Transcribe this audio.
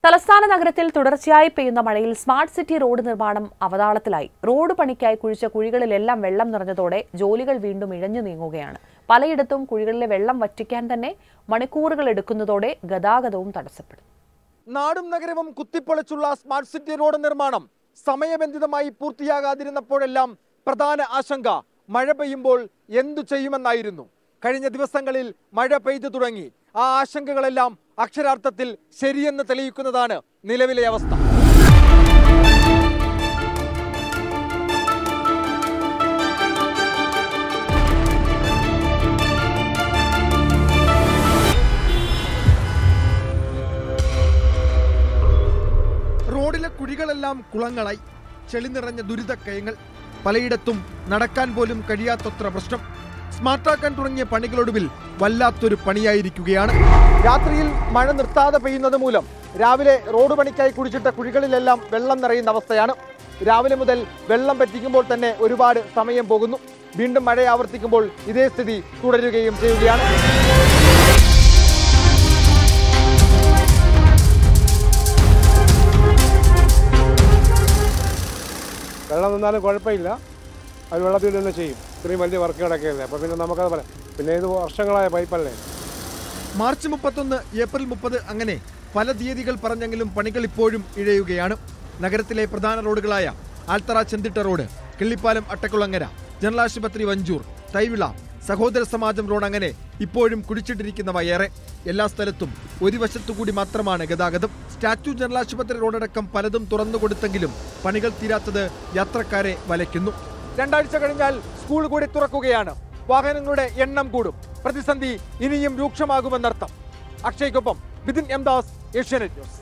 തലസ്ഥാന നഗരത്തിൽ തുടർച്ചയായി പെയ്യുന്ന മഴയിൽ സ്മാർട്ട് സിറ്റി റോഡ് നിർമ്മാണം അവതാളത്തിലായി റോഡ് പണിക്കായി കുഴിച്ച കുഴികളിലെല്ലാം വെള്ളം നിറഞ്ഞതോടെ ജോലികൾ വീണ്ടും ഇഴഞ്ഞു നീങ്ങുകയാണ് പലയിടത്തും കുഴികളിലെ വെള്ളം വറ്റിക്കാൻ തന്നെ മണിക്കൂറുകൾ എടുക്കുന്നതോടെ ഗതാഗതവും തടസ്സപ്പെടും നാടും നഗരവും കുത്തിപ്പൊളിച്ചുള്ള സ്മാർട്ട് സിറ്റി റോഡ് നിർമ്മാണം സമയബന്ധിതമായി പൂർത്തിയാകാതിരുന്നപ്പോഴെല്ലാം പ്രധാന ആശങ്ക മഴ പെയ്യുമ്പോൾ എന്തു ചെയ്യുമെന്നായിരുന്നു കഴിഞ്ഞ ദിവസങ്ങളിൽ മഴ പെയ്തു തുടങ്ങി ആ ആശങ്കകളെല്ലാം അക്ഷരാർത്ഥത്തിൽ ശരിയെന്ന് തെളിയിക്കുന്നതാണ് നിലവിലെ അവസ്ഥ റോഡിലെ കുഴികളെല്ലാം കുളങ്ങളായി ചെളി നിറഞ്ഞ ദുരിതക്കയങ്ങൾ പലയിടത്തും നടക്കാൻ പോലും കഴിയാത്തത്ര പ്രശ്നം സ്മാർട്ടാക്കാൻ തുടങ്ങിയ പണികളൊടുവിൽ വല്ലാത്തൊരു പണിയായിരിക്കുകയാണ് രാത്രിയിൽ മഴ നിർത്താതെ പെയ്യുന്നത് മൂലം രാവിലെ റോഡ് പണിക്കായി കുഴിച്ചിട്ട കുഴികളിലെല്ലാം വെള്ളം നിറയുന്ന അവസ്ഥയാണ് രാവിലെ മുതൽ വെള്ളം പറ്റിക്കുമ്പോൾ തന്നെ ഒരുപാട് സമയം പോകുന്നു വീണ്ടും മഴ ആവർത്തിക്കുമ്പോൾ ഇതേ സ്ഥിതി തുടരുകയും ചെയ്യുകയാണ് വെള്ളം നിന്നാലും കുഴപ്പമില്ല അത് വെള്ളത്തിൽ തന്നെ ചെയ്യും ഇത്രയും വലിയ വർക്ക് കിടക്കുകയല്ലേ അപ്പോൾ പിന്നെ നമുക്കത് പറയാം പിന്നെ ഇത് വർഷങ്ങളായ പൈപ്പല്ലേ മാർച്ച് മുപ്പത്തൊന്ന് ഏപ്രിൽ മുപ്പത് അങ്ങനെ പല തീയതികൾ പറഞ്ഞെങ്കിലും പണികൾ ഇപ്പോഴും ഇഴയുകയാണ് നഗരത്തിലെ പ്രധാന റോഡുകളായ ആൽത്തറ ചെന്തിട്ട റോഡ് കിള്ളിപ്പാലം അട്ടക്കുളങ്ങര ജനറൽ ആശുപത്രി വഞ്ചൂർ തൈവിള സഹോദര സമാജം റോഡ് അങ്ങനെ ഇപ്പോഴും കുടിച്ചിട്ടിരിക്കുന്നവ ഏറെ എല്ലാ സ്ഥലത്തും ഒരു വശത്തുകൂടി മാത്രമാണ് ഗതാഗതം സ്റ്റാച്യു ജനറൽ ആശുപത്രി റോഡടക്കം പലതും തുറന്നു കൊടുത്തെങ്കിലും പണികൾ തീരാത്തത് യാത്രക്കാരെ വലയ്ക്കുന്നു രണ്ടാഴ്ച കഴിഞ്ഞാൽ സ്കൂൾ കൂടി തുറക്കുകയാണ് വാഹനങ്ങളുടെ എണ്ണം കൂടും പ്രതിസന്ധി ഇനിയും രൂക്ഷമാകുമെന്നർത്ഥം അക്ഷയ്ക്കൊപ്പം Bithin M Das Asianet news